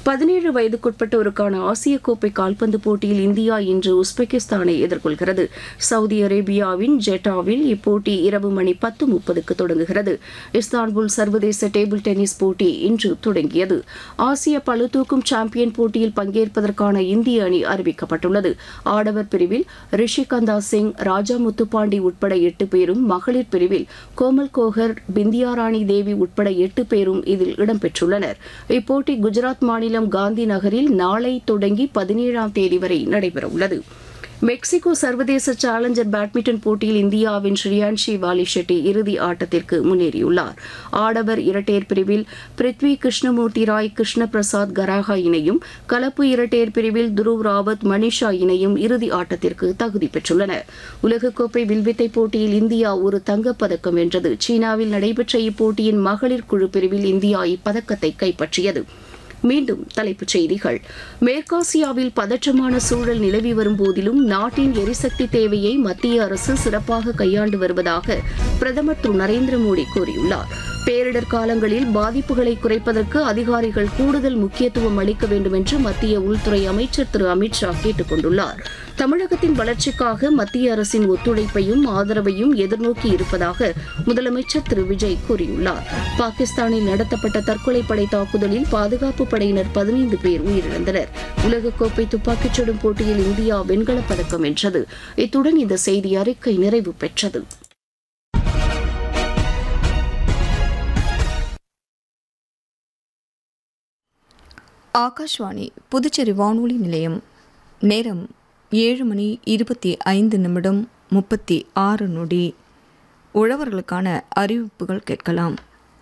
பதினேழு வயதுக்குட்பட்டோருக்கான ஆசிய கோப்பை கால்பந்து போட்டியில் இந்தியா இன்று உஸ்பெகிஸ்தானை எதிர்கொள்கிறது சவுதி அரேபியாவின் ஜெட்டாவில் இப்போட்டி இரவு மணி பத்து முப்பதுக்கு தொடங்குகிறது இஸ்தான்புல் சர்வதேச டேபிள் டென்னிஸ் போட்டி இன்று தொடங்கியது ஆசிய பளுதூக்கும் சாம்பியன் போட்டியில் பங்கேற்பதற்கான இந்திய அணி அறிவிக்கப்பட்டுள்ளது ஆடவர் பிரிவில் ரிஷிகந்தா சிங் ராஜா முத்துப்பாண்டி உட்பட எட்டு பேரும் மகளிர் பிரிவில் கோமல் கோகர் பிந்தியாராணி தேவி உட்பட எட்டு பேரும் இதில் இடம்பெற்றுள்ளனர் இப்போட்டி குஜராத் மாநிலம் காந்தி நகரில் நாளை தொடங்கி பதினேழாம் தேதி வரை நடைபெறவுள்ளது மெக்சிகோ சர்வதேச சேலஞ்சர் பேட்மிண்டன் போட்டியில் இந்தியாவின் ஸ்ரீயான்ஷி வாலி ஷெட்டி இறுதி ஆட்டத்திற்கு முன்னேறியுள்ளார் ஆடவர் இரட்டையர் பிரிவில் பிருத்வி கிருஷ்ணமூர்த்தி ராய் கிருஷ்ண பிரசாத் கராகா இணையும் கலப்பு இரட்டையர் பிரிவில் துருவ் ராவத் மனிஷா இணையும் இறுதி ஆட்டத்திற்கு தகுதி பெற்றுள்ளனர் உலகக்கோப்பை வில்வித்தை போட்டியில் இந்தியா ஒரு தங்கப்பதக்கம் வென்றது சீனாவில் நடைபெற்ற இப்போட்டியின் மகளிர் குழு பிரிவில் இந்தியா இப்பதக்கத்தை கைப்பற்றியது மீண்டும் தலைப்புச் செய்திகள் மேற்காசியாவில் பதற்றமான சூழல் நிலவி வரும் போதிலும் நாட்டின் எரிசக்தி தேவையை மத்திய அரசு சிறப்பாக கையாண்டு வருவதாக பிரதமர் திரு நரேந்திர மோடி கூறியுள்ளார் பேரிடர் காலங்களில் பாதிப்புகளை குறைப்பதற்கு அதிகாரிகள் கூடுதல் முக்கியத்துவம் அளிக்க வேண்டும் என்று மத்திய உள்துறை அமைச்சர் திரு அமித்ஷா கேட்டுக் கொண்டுள்ளார் தமிழகத்தின் வளர்ச்சிக்காக மத்திய அரசின் ஒத்துழைப்பையும் ஆதரவையும் எதிர்நோக்கி இருப்பதாக முதலமைச்சர் திரு விஜய் கூறியுள்ளார் பாகிஸ்தானில் நடத்தப்பட்ட தற்கொலை படை தாக்குதலில் பாதுகாப்பு படையினர் பதினைந்து பேர் உயிரிழந்தனர் உலகக்கோப்பை துப்பாக்கிச் சுடும் போட்டியில் இந்தியா வெண்கலப் பதக்கம் வென்றது இத்துடன் இந்த செய்தி அறிக்கை நிறைவு பெற்றது ஆகாஷ்வாணி புதுச்சேரி வானொலி நிலையம் நேரம் ஏழு மணி இருபத்தி ஐந்து நிமிடம் முப்பத்தி ஆறு நொடி உழவர்களுக்கான அறிவிப்புகள் கேட்கலாம்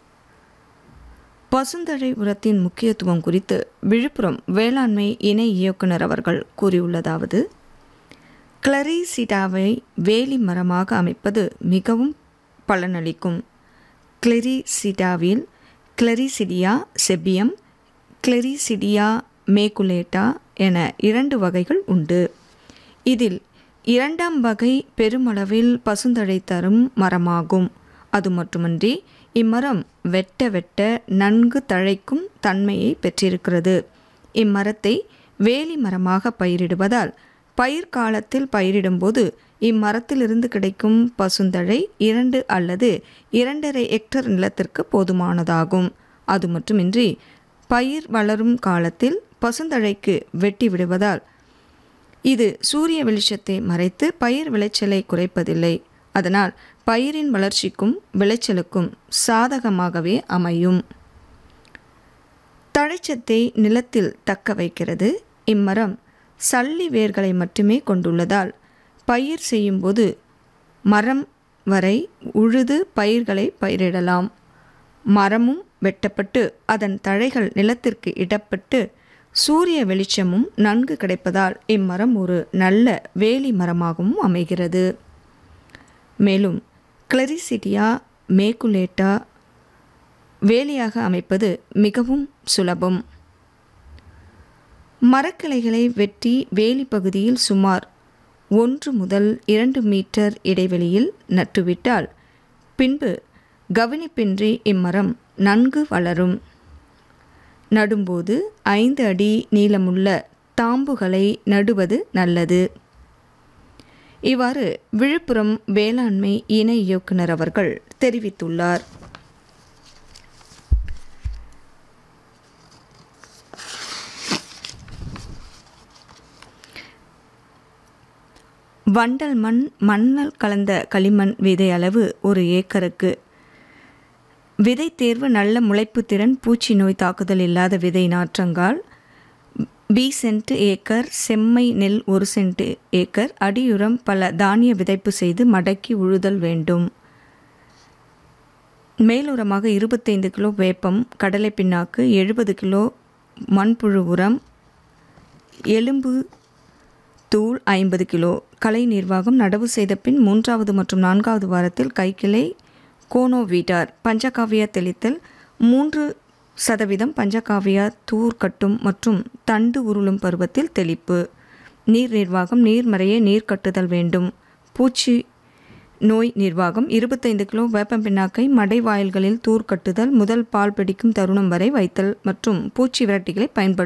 பசுந்தழை உரத்தின் முக்கியத்துவம் குறித்து விழுப்புரம் வேளாண்மை இணை இயக்குனர் அவர்கள் கூறியுள்ளதாவது கிளரிசிடாவை வேலி மரமாக அமைப்பது மிகவும் பலனளிக்கும் கிளரிசிடாவில் கிளரிசிடியா செபியம் கிளரிசிடியா மேகுலேட்டா என இரண்டு வகைகள் உண்டு இதில் இரண்டாம் வகை பெருமளவில் பசுந்தழை தரும் மரமாகும் அது மட்டுமன்றி இம்மரம் வெட்ட வெட்ட நன்கு தழைக்கும் தன்மையை பெற்றிருக்கிறது இம்மரத்தை வேலி மரமாக பயிரிடுவதால் பயிர் காலத்தில் பயிரிடும்போது இம்மரத்திலிருந்து கிடைக்கும் பசுந்தழை இரண்டு அல்லது இரண்டரை ஹெக்டர் நிலத்திற்கு போதுமானதாகும் அது மட்டுமின்றி பயிர் வளரும் காலத்தில் பசுந்தழைக்கு வெட்டி விடுவதால் இது சூரிய வெளிச்சத்தை மறைத்து பயிர் விளைச்சலை குறைப்பதில்லை அதனால் பயிரின் வளர்ச்சிக்கும் விளைச்சலுக்கும் சாதகமாகவே அமையும் தழைச்சத்தை நிலத்தில் தக்க வைக்கிறது இம்மரம் சல்லி வேர்களை மட்டுமே கொண்டுள்ளதால் பயிர் செய்யும்போது மரம் வரை உழுது பயிர்களை பயிரிடலாம் மரமும் வெட்டப்பட்டு அதன் தழைகள் நிலத்திற்கு இடப்பட்டு சூரிய வெளிச்சமும் நன்கு கிடைப்பதால் இம்மரம் ஒரு நல்ல வேலி மரமாகவும் அமைகிறது மேலும் கிளரிசிடியா மேகுலேட்டா வேலியாக அமைப்பது மிகவும் சுலபம் மரக்கிளைகளை வெட்டி வேலி பகுதியில் சுமார் ஒன்று முதல் இரண்டு மீட்டர் இடைவெளியில் நட்டுவிட்டால் பின்பு கவனிப்பின்றி இம்மரம் நன்கு வளரும் நடும்போது ஐந்து அடி நீளமுள்ள தாம்புகளை நடுவது நல்லது இவ்வாறு விழுப்புரம் வேளாண்மை இணை இயக்குனர் அவர்கள் தெரிவித்துள்ளார் வண்டல் மண் மண்ணல் கலந்த களிமண் விதை அளவு ஒரு ஏக்கருக்கு விதை தேர்வு நல்ல முளைப்பு திறன் பூச்சி நோய் தாக்குதல் இல்லாத விதை நாற்றங்கால் பி சென்ட் ஏக்கர் செம்மை நெல் ஒரு சென்ட் ஏக்கர் அடியுரம் பல தானிய விதைப்பு செய்து மடக்கி உழுதல் வேண்டும் மேலுரமாக இருபத்தைந்து கிலோ வேப்பம் கடலை பின்னாக்கு எழுபது கிலோ மண்புழு உரம் எலும்பு தூள் ஐம்பது கிலோ கலை நிர்வாகம் நடவு செய்த பின் மூன்றாவது மற்றும் நான்காவது வாரத்தில் கைக்கிளை கோனோவீட்டார் பஞ்சகாவியா தெளித்தல் மூன்று சதவீதம் பஞ்சகாவியா தூர் கட்டும் மற்றும் தண்டு உருளும் பருவத்தில் தெளிப்பு நீர் நிர்வாகம் நீர்மறைய நீர் கட்டுதல் வேண்டும் பூச்சி நோய் நிர்வாகம் இருபத்தைந்து கிலோ வேப்பம் பின்னாக்கை மடை வாயில்களில் தூர் கட்டுதல் முதல் பால் பிடிக்கும் தருணம் வரை வைத்தல் மற்றும் பூச்சி விரட்டிகளை பயன்படுத்த